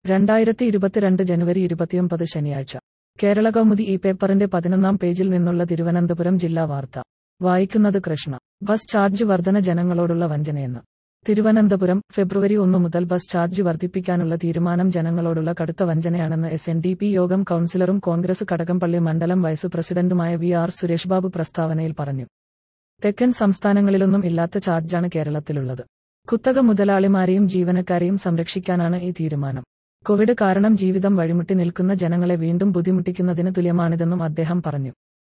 രണ്ടായിരത്തി ഇരുപത്തിരണ്ട് ജനുവരി ഇരുപത്തിയൊമ്പത് ശനിയാഴ്ച കേരള കൗമുദി ഈ പേപ്പറിന്റെ പതിനൊന്നാം പേജിൽ നിന്നുള്ള തിരുവനന്തപുരം ജില്ലാ വാർത്ത വായിക്കുന്നത് കൃഷ്ണ ബസ് ചാർജ് വർധന ജനങ്ങളോടുള്ള വഞ്ചനയെന്ന് തിരുവനന്തപുരം ഫെബ്രുവരി ഒന്ന് മുതൽ ബസ് ചാർജ് വർദ്ധിപ്പിക്കാനുള്ള തീരുമാനം ജനങ്ങളോടുള്ള കടുത്ത വഞ്ചനയാണെന്ന് എസ് എൻ ഡി പി യോഗം കൌൺസിലറും കോൺഗ്രസ് കടകംപള്ളി മണ്ഡലം വൈസ് പ്രസിഡന്റുമായ വി ആർ സുരേഷ് ബാബു പ്രസ്താവനയിൽ പറഞ്ഞു തെക്കൻ സംസ്ഥാനങ്ങളിലൊന്നും ഇല്ലാത്ത ചാർജാണ് കേരളത്തിലുള്ളത് കുത്തക മുതലാളിമാരെയും ജീവനക്കാരെയും സംരക്ഷിക്കാനാണ് ഈ തീരുമാനം കോവിഡ് കാരണം ജീവിതം വഴിമുട്ടി നിൽക്കുന്ന ജനങ്ങളെ വീണ്ടും ബുദ്ധിമുട്ടിക്കുന്നതിന് തുല്യമാണിതെന്നും അദ്ദേഹം പറഞ്ഞു